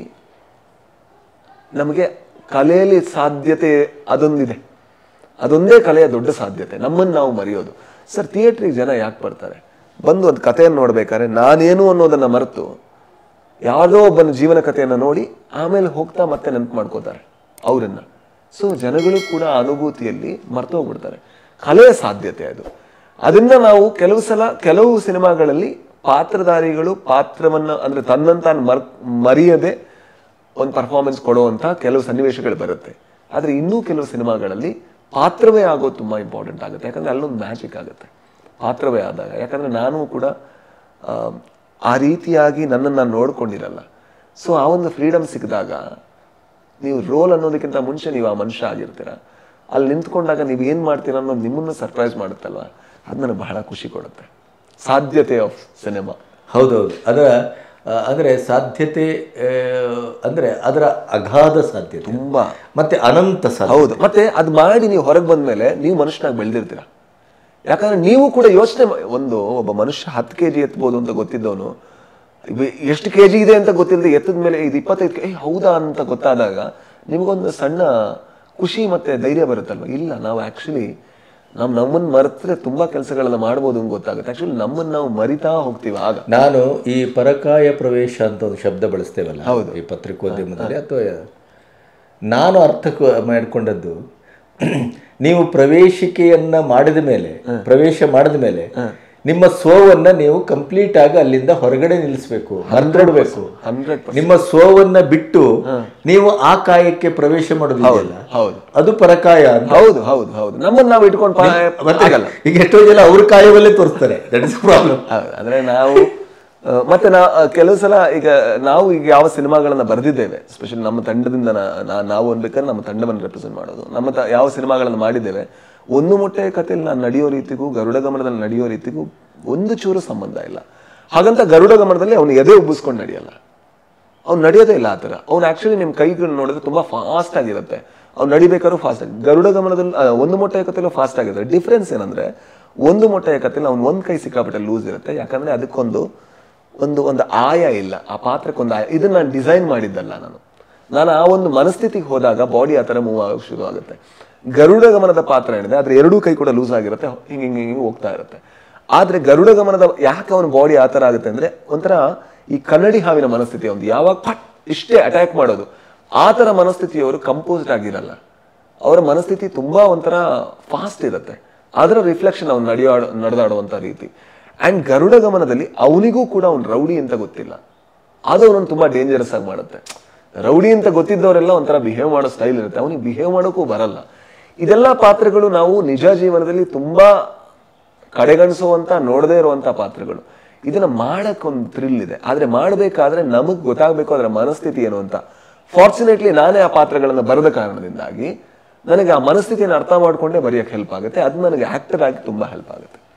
Speaker 1: ನಮಗೆ ಕಲೆಯಲ್ಲಿ ಸಾಧ್ಯತೆ ಅದೊಂದಿದೆ ಅದೊಂದೇ ಕಲೆಯ ದೊಡ್ಡ ಸಾಧ್ಯತೆ ನಮ್ಮನ್ನು ನಾವು ಮರೆಯೋದು ಸರ್ ಥಿಯೇಟ್ರಿಗೆ ಜನ ಯಾಕೆ ಬರ್ತಾರೆ ಬಂದು ಒಂದು ಕಥೆಯನ್ನು ನೋಡ್ಬೇಕಾದ್ರೆ ನಾನೇನು ಅನ್ನೋದನ್ನ ಮರೆತು ಯಾವುದೋ ಒಬ್ಬನ ಜೀವನ ಕಥೆಯನ್ನು ನೋಡಿ ಆಮೇಲೆ ಹೋಗ್ತಾ ಮತ್ತೆ ನೆನಪು ಮಾಡ್ಕೋತಾರೆ ಅವರನ್ನ ಸೊ ಜನಗಳು ಕೂಡ ಆ ಅನುಭೂತಿಯಲ್ಲಿ ಮರ್ತು ಹೋಗ್ಬಿಡ್ತಾರೆ ಕಲೆಯ ಸಾಧ್ಯತೆ ಅದು ಅದನ್ನ ನಾವು ಕೆಲವು ಸಲ ಕೆಲವು ಸಿನಿಮಾಗಳಲ್ಲಿ ಪಾತ್ರಧಾರಿಗಳು ಪಾತ್ರವನ್ನ ಅಂದ್ರೆ ತನ್ನಂತ ಮರ್ ಮರೆಯದೆ ಒಂದು ಪರ್ಫಾರ್ಮೆನ್ಸ್ ಕೊಡುವಂತ ಕೆಲವು ಸನ್ನಿವೇಶಗಳು ಬರುತ್ತೆ ಆದ್ರೆ ಇನ್ನೂ ಕೆಲವು ಸಿನಿಮಾಗಳಲ್ಲಿ ಪಾತ್ರವೇ ಆಗೋದು ತುಂಬಾ ಇಂಪಾರ್ಟೆಂಟ್ ಆಗುತ್ತೆ ಯಾಕಂದ್ರೆ ಅಲ್ಲೊಂದು ಮ್ಯಾಜಿಕ್ ಆಗುತ್ತೆ ಪಾತ್ರವೇ ಆದಾಗ ಯಾಕಂದ್ರೆ ನಾನು ಕೂಡ ಆ, ಆ ರೀತಿಯಾಗಿ ನನ್ನನ್ನು ನಾನು ನೋಡ್ಕೊಂಡಿರಲ್ಲ ಸೊ ಆ ಒಂದು ಫ್ರೀಡಮ್ ಸಿಕ್ಕಿದಾಗ ನೀವು ರೋಲ್ ಅನ್ನೋದಕ್ಕಿಂತ ಮುಂಚೆ ನೀವು ಆ ಮನುಷ್ಯ ಆಗಿರ್ತೀರ ಅಲ್ಲಿ ನಿಂತ್ಕೊಂಡಾಗ ನೀವು ಏನು ಮಾಡ್ತೀರ ಅನ್ನೋದು ನಿಮ್ಮನ್ನು ಸರ್ಪ್ರೈಸ್ ಮಾಡುತ್ತಲ್ವ ಅದು ನನಗೆ ಬಹಳ ಖುಷಿ ಕೊಡುತ್ತೆ ಸಾಧ್ಯತೆ ಆಫ್ ಸಿನಿಮಾ
Speaker 2: ಹೌದೌದು ಅದರ ಆ, ಅಂದ್ರೆ ಸಾಧ್ಯತೆ ಆ, ಅಂದ್ರೆ ಅದರ ಅಗಾಧ ಸಾಧ್ಯತೆ
Speaker 1: ತುಂಬಾ
Speaker 2: ಮತ್ತೆ ಅನಂತ ಸಾಧ್ಯತೆ
Speaker 1: ಹೌದು ಮತ್ತೆ ಅದು ಮಾಡಿ ನೀವು ಹೊರಗೆ ಬಂದ್ಮೇಲೆ ನೀವು ಮನುಷ್ಯನಾಗಿ ಬೆಳೆದಿರ್ತೀರ ಯಾಕಂದ್ರೆ ನೀವು ಕೂಡ ಯೋಚನೆ ಒಂದು ಒಬ್ಬ ಮನುಷ್ಯ ಹತ್ತು ಕೆ ಜಿ ಎತ್ಬೋದು ಅಂತ ಗೊತ್ತಿದ್ದವನು ಇವ- ಎಷ್ಟು ಕೆ ಜಿ ಇದೆ ಅಂತ ಗೊತ್ತಿಲ್ಲದೆ ಎತ್ತದ ಮೇಲೆ ಇದು ಇಪ್ಪತ್ತೈದು ಕೆ ಹೌದಾ ಅಂತ ಗೊತ್ತಾದಾಗ ನಿಮಗೊಂದು ಸಣ್ಣ ಖುಷಿ ಮತ್ತೆ ಧೈರ್ಯ ಬರುತ್ತಲ್ವ ಇಲ್ಲ ನಾವು ಆಕ್ಚುಲಿ ನಾವು ನಮ್ಮನ್ನು ಮರೆತರೆ ತುಂಬಾ ಕೆಲಸಗಳನ್ನ ಮಾಡ್ಬೋದು ಅಂತ ಗೊತ್ತಾಗುತ್ತೆ ಆಕ್ಚುಲಿ ನಮ್ಮನ್ನು ನಾವು ಮರಿತಾ ಹೋಗ್ತೀವಿ ಆಗ
Speaker 2: ನಾನು ಈ ಪರಕಾಯ ಪ್ರವೇಶ ಅಂತ ಒಂದು ಶಬ್ದ ಬಳಸ್ತೇವಲ್ಲ ಈ ಪತ್ರಿಕೋದ್ಯಮದಲ್ಲಿ ಅಥವಾ ನಾನು ಅರ್ಥ ಕ- ಮಾಡ್ಕೊಂಡದ್ದು ನೀವು ಪ್ರವೇಶಿಕೆಯನ್ನ ಮಾಡಿದ ಮೇಲೆ ಪ್ರವೇಶ ಮಾಡಿದ ಮೇಲೆ ನಿಮ್ಮ ಸೋವನ್ನ ನೀವು ಕಂಪ್ಲೀಟ್ ಆಗಿ ಅಲ್ಲಿಂದ ಹೊರಗಡೆ ನಿಲ್ಲಿಸ್ಬೇಕು ಮರ್ತ್ಬಿಡ್ಬೇಕು
Speaker 1: ಹಂಡ್ರೆಡ್
Speaker 2: ನಿಮ್ಮ ಸೋವನ್ನ ಬಿಟ್ಟು ನೀವು ಆ ಕಾಯಕ್ಕೆ ಪ್ರವೇಶ ಮಾಡೋದಿಲ್ಲ
Speaker 1: ಹೌದು
Speaker 2: ಅದು ಪರಕಾಯ ಅಂತ
Speaker 1: ಹೌದು ಹೌದು ಹೌದು ನಮ್ಮನ್ನು ನಾವು ಇಟ್ಕೊಂಡು ಪಾ-
Speaker 2: ಮತ್ತೆ
Speaker 1: ಆಗಲ್ಲ
Speaker 2: ಈಗ ಎಷ್ಟೋ ಜನ ಅವ್ರ ಕಾಯವಲ್ಲೇ ತೋರಿಸ್ತಾರೆ ದಟ್ ಇಸ್ ಪ್ರಾಬ್ಲಮ್
Speaker 1: ಹೌದು. ಅಂದ್ರೆ ನಾವು ಆ, ಮತ್ತೆ ನಾ ಆ, ಕೆಲವು ಸಲ ಈಗ ನಾವು ಈಗ ಯಾವ ಸಿನಿಮಾಗಳನ್ನ ಬರೆದಿದ್ದೇವೆ ಸ್ಪೆಷಲಿ ನಮ್ಮ ತಂಡದಿಂದ ನಾ- ನಾ- ನಾವು ಅನ್ಬೇಕಾದ್ರೆ ನಮ್ಮ ತಂಡವನ್ನು ರೆಪ್ರೆಸೆಂಟ್ ಮಾಡೋದು ನಮ್ಮ ತ- ಯಾವ ಸಿನಿಮಾಗಳನ್ನು ಮಾಡಿದ್ದೇವೆ ಒಂದು ಮೊಟ್ಟೆ ಕಥೆಯಲ್ಲಿ ನಾನು ನಡೆಯೋ ರೀತಿಗೂ ಗರುಡ ಗಮನದಲ್ಲಿ ನಡೆಯೋ ರೀತಿಗೂ ಒಂದು ಚೂರು ಸಂಬಂಧ ಇಲ್ಲ ಹಾಗಂತ ಗರುಡ ಗಮನದಲ್ಲಿ ಅವನು ಎದೆ ಉಬ್ಬಿಸ್ಕೊಂಡು ನಡೆಯಲ್ಲ ಅವ್ನು ನಡೆಯೋದೇ ಇಲ್ಲ ಆ ಥರ ಅವ್ನು ಆಕ್ಚುಲಿ ನಿಮ್ಮ ಕೈಗಳು ನೋಡಿದ್ರೆ ತುಂಬಾ ಫಾಸ್ಟ್ ಆಗಿರುತ್ತೆ ಅವ್ನು ನಡಿಬೇಕಾದ್ರೂ ಫಾಸ್ಟ್ ಆಗಿ ಗರುಡ ಗಮನದಲ್ಲಿ ಆ, ಒಂದು ಮೊಟ್ಟೆಯ ಕಥೆಲೂ ಫಾಸ್ಟ್ ಆಗಿರುತ್ತೆ ಡಿಫ್ರೆನ್ಸ್ ಏನಂದ್ರೆ ಒಂದು ಮೊಟ್ಟೆಯ ಕಥೆಲಿ ಅವ್ನು ಒಂದ್ ಕೈ ಸಿಕ್ಕಾಪಟ್ಟೆ ಲೂಸ್ ಇರುತ್ತೆ ಯಾಕಂದ್ರೆ ಅದಕ್ಕೊಂದು ಒಂದು ಒಂದು ಆಯ ಇಲ್ಲ ಆ ಪಾತ್ರಕ್ಕೊಂದು ಆಯ ಇದನ್ನ ನಾನು ಡಿಸೈನ್ ಮಾಡಿದ್ದಲ್ಲ ನಾನು ನಾನು ಆ ಒಂದು ಮನಸ್ಥಿತಿಗೆ ಹೋದಾಗ ಬಾಡಿ ಆ ಥರ ಮೂವ್ ಆಗೋಕೆ ಶುರು ಆಗುತ್ತೆ ಗರುಡ ಗಮನದ ಪಾತ್ರ ಏನಿದೆ ಆದ್ರೆ ಎರಡೂ ಕೈ ಕೂಡ ಲೂಸ್ ಆಗಿರುತ್ತೆ ಹಿಂಗೆ ಹಿಂಗೆ ಹಿಂಗೆ ಹೋಗ್ತಾ ಇರುತ್ತೆ ಆದ್ರೆ ಗರುಡ ಗಮನದ ಯಾಕೆ ಅವನ ಬಾಡಿ ಆ ಥರ ಆಗುತ್ತೆ ಅಂದ್ರೆ ಒಂಥರ ಈ ಕನ್ನಡಿ ಹಾವಿನ ಮನಸ್ಥಿತಿ ಒಂದು ಯಾವಾಗ ಪಟ್ ಇಷ್ಟೇ ಅಟ್ಯಾಕ್ ಮಾಡೋದು ಆ ಥರ ಮನಸ್ಥಿತಿಯವರು ಕಂಪೋಸ್ಡ್ ಆಗಿರಲ್ಲ ಅವರ ಮನಸ್ಥಿತಿ ತುಂಬಾ ಒಂಥರ ಫಾಸ್ಟ್ ಇರುತ್ತೆ ಅದರ ರಿಫ್ಲೆಕ್ಷನ್ ಅವ್ನು ನಡೆಯೋ ನಡೆದಾಡುವಂಥ ರೀತಿ ಅಂಡ್ ಗರುಡ ಗಮನದಲ್ಲಿ ಅವನಿಗೂ ಕೂಡ ಅವ್ನು ರೌಡಿ ಅಂತ ಗೊತ್ತಿಲ್ಲ ಅದು ಅವನನ್ನು ತುಂಬಾ ಡೇಂಜರಸ್ ಆಗಿ ಮಾಡುತ್ತೆ ರೌಡಿ ಅಂತ ಗೊತ್ತಿದ್ದವರೆಲ್ಲ ಒಂಥರ ಬಿಹೇವ್ ಮಾಡೋ ಸ್ಟೈಲ್ ಇರುತ್ತೆ ಅವನಿಗೆ ಬಿಹೇವ್ ಮಾಡೋಕ್ಕೂ ಬರಲ್ಲ ಇದೆಲ್ಲ ಪಾತ್ರಗಳು ನಾವು ನಿಜ ಜೀವನದಲ್ಲಿ ತುಂಬಾ ಕಡೆಗಣಿಸುವಂತ ನೋಡದೇ ಇರುವಂತ ಪಾತ್ರಗಳು ಇದನ್ನ ಮಾಡಕ್ ಒಂದು ಥ್ರಿಲ್ ಇದೆ ಆದ್ರೆ ಮಾಡಬೇಕಾದ್ರೆ ನಮಗ್ ಗೊತ್ತಾಗಬೇಕು ಅದರ ಮನಸ್ಥಿತಿ ಏನು ಅಂತ ಫಾರ್ಚುನೇಟ್ಲಿ ನಾನೇ ಆ ಪಾತ್ರಗಳನ್ನ ಬರದ ಕಾರಣದಿಂದಾಗಿ ನನಗೆ ಆ ಮನಸ್ಥಿತಿಯನ್ನು ಅರ್ಥ ಮಾಡ್ಕೊಂಡೇ ಬರೆಯಕ್ಕೆ ಹೆಲ್ಪ್ ಆಗುತ್ತೆ ಅದು ನನಗೆ ಆಕ್ಟರ್ ಆಗಿ ತುಂಬಾ ಹೆಲ್ಪ್ ಆಗುತ್ತೆ